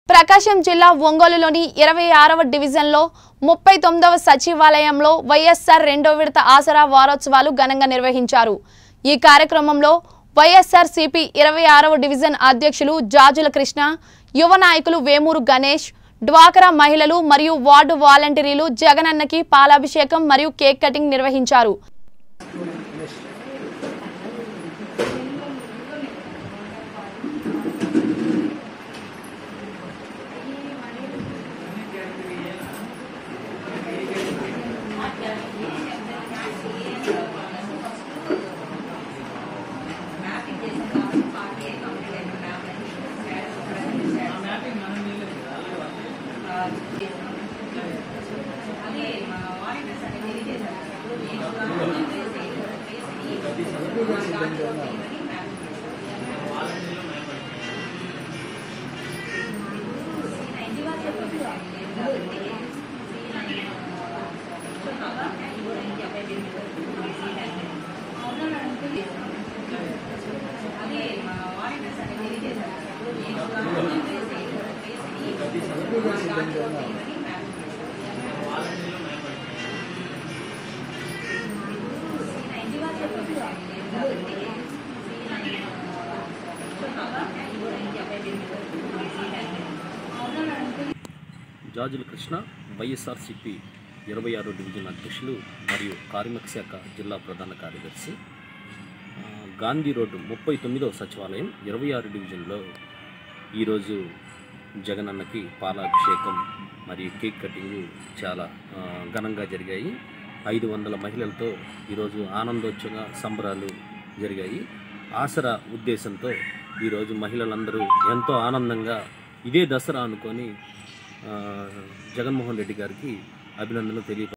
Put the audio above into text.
ప్రకాశం జిల్లా ఒంగోలులోని ఇరవై ఆరవ డివిజన్లో ముప్పై తొమ్మిదవ సచివాలయంలో వైఎస్ఆర్ రెండో విడత ఆసరా వారోత్సవాలు ఘనంగా నిర్వహించారు ఈ కార్యక్రమంలో వైఎస్ఆర్ సిపి ఇరవై ఆరవ డివిజన్ అధ్యక్షులు జాజుల కృష్ణ యువ నాయకులు వేమూరు గణేష్ డ్వాకరా మహిళలు మరియు వార్డు వాలంటీర్లు జగనన్నకి పాలాభిషేకం మరియు కేక్ కటింగ్ నిర్వహించారు జాజుల కృష్ణ వైఎస్ఆర్సిపి ఇరవై ఆరో డివిజన్ అధ్యక్షులు మరియు కార్మిక శాఖ జిల్లా ప్రధాన కార్యదర్శి ఆ, గాంధీ రోడ్డు ముప్పై తొమ్మిదవ సచివాలయం ఇరవై ఆరు డివిజన్లో ఈరోజు జగనన్నకి పాలాభిషేకం మరియు కేక్ కటింగ్ చాలా ఆ, ఘనంగా జరిగాయి ఐదు వందల మహిళలతో ఈరోజు ఆనందోత్సవ సంబరాలు జరిగాయి ఆసరా ఉద్దేశంతో ఈరోజు మహిళలందరూ ఎంతో ఆనందంగా ఇదే దసరా అనుకొని ఆ, జగన్మోహన్ రెడ్డి గారికి అభినందనలు తెలియ